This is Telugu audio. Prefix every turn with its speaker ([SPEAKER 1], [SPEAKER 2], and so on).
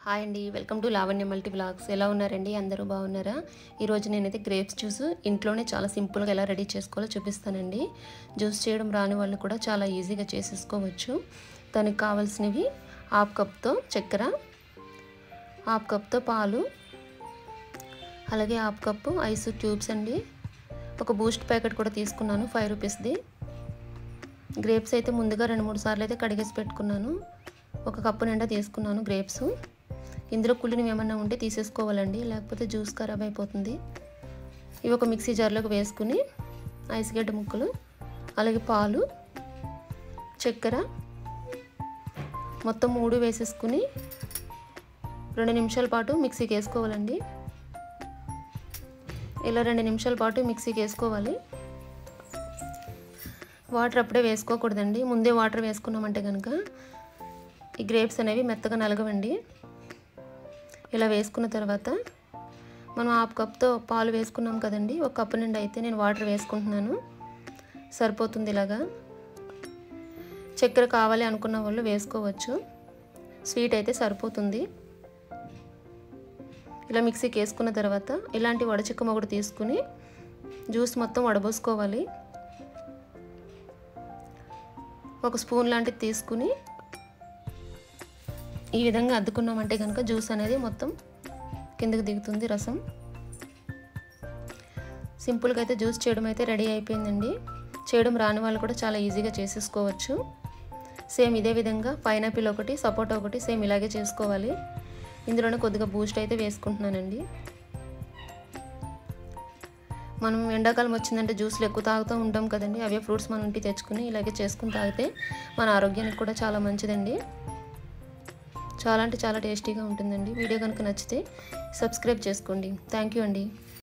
[SPEAKER 1] హాయ్ అండి welcome to Lavanya multi blogs ఎలా ఉన్నారండి అందరూ బాగున్నారా ఈరోజు నేనైతే గ్రేప్స్ జ్యూస్ ఇంట్లోనే చాలా సింపుల్గా ఎలా రెడీ చేసుకోవాలో చూపిస్తానండి జ్యూస్ చేయడం రాని వాళ్ళు కూడా చాలా ఈజీగా చేసేసుకోవచ్చు దానికి కావాల్సినవి హాఫ్ కప్తో చక్కెర హాఫ్ కప్తో పాలు అలాగే హాఫ్ కప్పు ఐస్ క్యూబ్స్ అండి ఒక బూస్ట్ ప్యాకెట్ కూడా తీసుకున్నాను ఫైవ్ రూపీస్ది గ్రేప్స్ అయితే ముందుగా రెండు మూడు సార్లు అయితే కడిగేసి పెట్టుకున్నాను ఒక కప్పు నిండా తీసుకున్నాను గ్రేప్స్ ఇందులో కుళ్ళినవి ఏమన్నా ఉంటే తీసేసుకోవాలండి లేకపోతే జ్యూస్ ఖరాబ్ అయిపోతుంది ఇవి ఒక మిక్సీ జార్లోకి వేసుకుని ఐస్ గడ్డ ముక్కలు అలాగే పాలు చక్కెర మొత్తం మూడు వేసేసుకుని రెండు నిమిషాల పాటు మిక్సీకి వేసుకోవాలండి ఇలా రెండు నిమిషాల పాటు మిక్సీకి వేసుకోవాలి వాటర్ అప్పుడే వేసుకోకూడదండి ముందే వాటర్ వేసుకున్నామంటే కనుక ఈ గ్రేప్స్ అనేవి మెత్తగా నలగవండి ఇలా వేసుకున్న తర్వాత మనం హాఫ్ కప్తో పాలు వేసుకున్నాం కదండి ఒక కప్పు నిండా అయితే నేను వాటర్ వేసుకుంటున్నాను సరిపోతుంది ఇలాగా చక్కెర కావాలి అనుకున్న వాళ్ళు వేసుకోవచ్చు స్వీట్ అయితే సరిపోతుంది ఇలా మిక్సీకి వేసుకున్న తర్వాత ఇలాంటి వడచిక్క మొగుడు తీసుకుని జ్యూస్ మొత్తం వడబోసుకోవాలి ఒక స్పూన్ లాంటిది తీసుకుని ఈ విధంగా అద్దుకున్నామంటే కనుక జ్యూస్ అనేది మొత్తం కిందకి దిగుతుంది రసం సింపుల్గా అయితే జ్యూస్ చేయడం అయితే రెడీ అయిపోయిందండి చేయడం రాని వాళ్ళు కూడా చాలా ఈజీగా చేసేసుకోవచ్చు సేమ్ ఇదే విధంగా పైనాపిల్ ఒకటి సపోటా ఒకటి సేమ్ ఇలాగే చేసుకోవాలి ఇందులోనే కొద్దిగా బూస్ట్ అయితే వేసుకుంటున్నానండి మనం ఎండాకాలం వచ్చిందంటే జ్యూస్లు ఎక్కువ తాగుతూ ఉంటాం కదండి అవే ఫ్రూట్స్ మన ఇంటికి తెచ్చుకుని ఇలాగే చేసుకుని తాగితే మన ఆరోగ్యానికి కూడా చాలా మంచిదండి చాలా అంటే చాలా టేస్టీగా ఉంటుందండి వీడియో కనుక నచ్చితే సబ్స్క్రైబ్ చేసుకోండి థ్యాంక్ యూ అండి